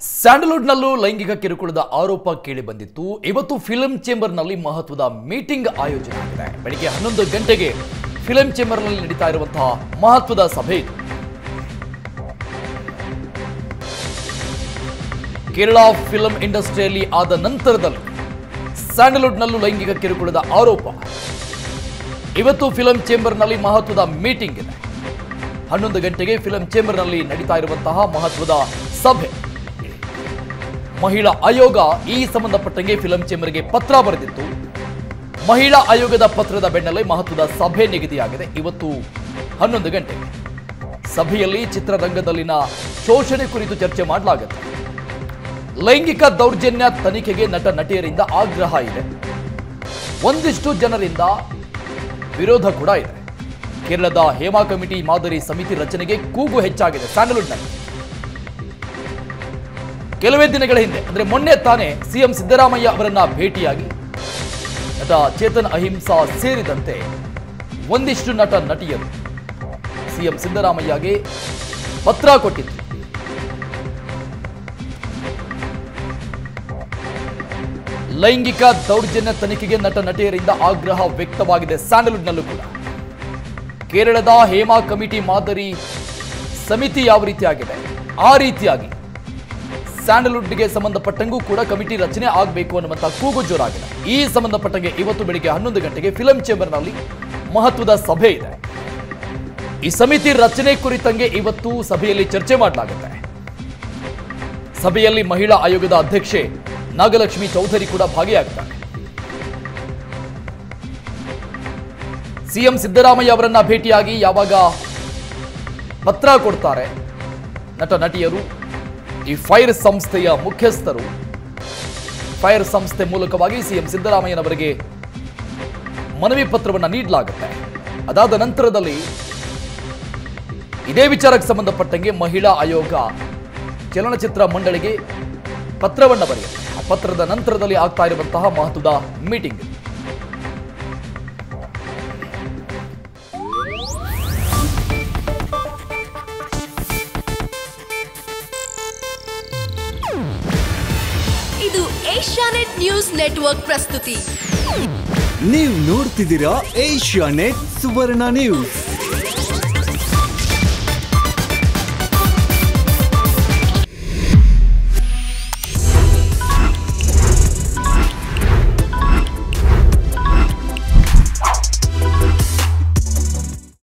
ಸ್ಯಾಂಡಲ್ವುಡ್ನಲ್ಲೂ ಲೈಂಗಿಕ ಕಿರುಕುಳದ ಆರೋಪ ಕೇಳಿ ಬಂದಿತ್ತು ಇವತ್ತು ಫಿಲ್ಮ್ ಚೇಂಬರ್ನಲ್ಲಿ ಮಹತ್ವದ ಮೀಟಿಂಗ್ ಆಯೋಜನೆ ಆಗಿದೆ ಬೆಳಿಗ್ಗೆ ಹನ್ನೊಂದು ಗಂಟೆಗೆ ಫಿಲ್ಮ್ ಚೇಂಬರ್ನಲ್ಲಿ ನಡೀತಾ ಇರುವಂತಹ ಮಹತ್ವದ ಸಭೆ ಇದು ಕೇರಳ ಫಿಲ್ಮ್ ಇಂಡಸ್ಟ್ರಿಯಲ್ಲಿ ಆದ ನಂತರದಲ್ಲಿ ಸ್ಯಾಂಡಲ್ವುಡ್ನಲ್ಲೂ ಲೈಂಗಿಕ ಕಿರುಕುಳದ ಆರೋಪ ಇವತ್ತು ಫಿಲ್ಮ್ ಚೇಂಬರ್ನಲ್ಲಿ ಮಹತ್ವದ ಮೀಟಿಂಗ್ ಇದೆ ಹನ್ನೊಂದು ಗಂಟೆಗೆ ಫಿಲ್ಮ್ ಚೇಂಬರ್ನಲ್ಲಿ ನಡೀತಾ ಇರುವಂತಹ ಮಹತ್ವದ ಸಭೆ ಮಹಿಳಾ ಆಯೋಗ ಈ ಸಂಬಂಧಪಟ್ಟಂಗೆ ಫಿಲ್ಮ್ ಚೇಂಬರ್ಗೆ ಪತ್ರ ಬರೆದಿತ್ತು ಮಹಿಳಾ ಆಯೋಗದ ಪತ್ರದ ಬೆನ್ನಲ್ಲೇ ಮಹತ್ವದ ಸಭೆ ನಿಗದಿಯಾಗಿದೆ ಇವತ್ತು ಹನ್ನೊಂದು ಗಂಟೆಗೆ ಸಭೆಯಲ್ಲಿ ಚಿತ್ರರಂಗದಲ್ಲಿನ ಶೋಷಣೆ ಕುರಿತು ಚರ್ಚೆ ಮಾಡಲಾಗುತ್ತೆ ಲೈಂಗಿಕ ದೌರ್ಜನ್ಯ ತನಿಖೆಗೆ ನಟ ನಟಿಯರಿಂದ ಆಗ್ರಹ ಇದೆ ಒಂದಿಷ್ಟು ಜನರಿಂದ ವಿರೋಧ ಕೂಡ ಇದೆ ಕೇರಳದ ಹೇಮಾ ಕಮಿಟಿ ಮಾದರಿ ಸಮಿತಿ ರಚನೆಗೆ ಕೂಗು ಹೆಚ್ಚಾಗಿದೆ ಸ್ಯಾಂಡಲ್ವುಡ್ನಲ್ಲಿ ಕೆಲವೇ ದಿನಗಳ ಹಿಂದೆ ಅಂದ್ರೆ ಮೊನ್ನೆ ತಾನೇ ಸಿಎಂ ಸಿದ್ದರಾಮಯ್ಯ ಅವರನ್ನ ಭೇಟಿಯಾಗಿ ನಟ ಚೇತನ್ ಅಹಿಂಸಾ ಸೇರಿದಂತೆ ಒಂದಿಷ್ಟು ನಟ ನಟಿಯರು ಸಿಎಂ ಸಿದ್ದರಾಮಯ್ಯಗೆ ಪತ್ರ ಕೊಟ್ಟಿದ್ರು ಲೈಂಗಿಕ ದೌರ್ಜನ್ಯ ತನಿಖೆಗೆ ನಟ ನಟಿಯರಿಂದ ಆಗ್ರಹ ವ್ಯಕ್ತವಾಗಿದೆ ಸ್ಯಾಂಡಲ್ವುಡ್ನಲ್ಲೂ ಕೂಡ ಕೇರಳದ ಹೇಮಾ ಕಮಿಟಿ ಮಾದರಿ ಸಮಿತಿ ಯಾವ ರೀತಿಯಾಗಿದೆ ಆ ರೀತಿಯಾಗಿ ಸ್ಯಾಂಡಲ್ವುಡ್ಗೆ ಸಂಬಂಧಪಟ್ಟಂಗೂ ಕೂಡ ಕಮಿಟಿ ರಚನೆ ಆಗಬೇಕು ಅನ್ನುವಂಥ ಕೂಗು ಜೋರಾಗಿದೆ ಈ ಸಂಬಂಧಪಟ್ಟಂಗೆ ಇವತ್ತು ಬೆಳಿಗ್ಗೆ ಹನ್ನೊಂದು ಗಂಟೆಗೆ ಫಿಲಂ ಚೇಂಬರ್ನಲ್ಲಿ ಮಹತ್ವದ ಸಭೆ ಇದೆ ಈ ಸಮಿತಿ ರಚನೆ ಕುರಿತಂಗೆ ಇವತ್ತು ಸಭೆಯಲ್ಲಿ ಚರ್ಚೆ ಮಾಡಲಾಗುತ್ತೆ ಸಭೆಯಲ್ಲಿ ಮಹಿಳಾ ಆಯೋಗದ ಅಧ್ಯಕ್ಷೆ ನಾಗಲಕ್ಷ್ಮಿ ಚೌಧರಿ ಕೂಡ ಭಾಗಿಯಾಗ್ತಾರೆ ಸಿಎಂ ಸಿದ್ದರಾಮಯ್ಯ ಅವರನ್ನ ಭೇಟಿಯಾಗಿ ಯಾವಾಗ ಪತ್ರ ಕೊಡ್ತಾರೆ ನಟ ನಟಿಯರು ಈ ಫೈರ್ ಸಂಸ್ಥೆಯ ಮುಖ್ಯಸ್ಥರು ಫೈರ್ ಸಂಸ್ಥೆ ಮೂಲಕವಾಗಿ ಸಿಎಂ ಸಿದ್ದರಾಮಯ್ಯನವರಿಗೆ ಮನವಿ ಪತ್ರವನ್ನು ನೀಡಲಾಗುತ್ತೆ ಅದಾದ ನಂತರದಲ್ಲಿ ಇದೇ ವಿಚಾರಕ್ಕೆ ಸಂಬಂಧಪಟ್ಟಂಗೆ ಮಹಿಳಾ ಆಯೋಗ ಚಲನಚಿತ್ರ ಮಂಡಳಿಗೆ ಪತ್ರವನ್ನು ಬರೆಯುತ್ತೆ ಆ ಪತ್ರದ ನಂತರದಲ್ಲಿ ಆಗ್ತಾ ಇರುವಂತಹ ಮಹತ್ವದ ಮೀಟಿಂಗ್ ಇದು ಏಷ್ಯಾನೆಟ್ ನ್ಯೂಸ್ ನೆಟ್ವರ್ಕ್ ಪ್ರಸ್ತುತಿ ನೀವು ನೋಡ್ತಿದ್ದೀರಾ ಏಷ್ಯಾ ನೆಟ್ ಸುವರ್ಣ ನ್ಯೂಸ್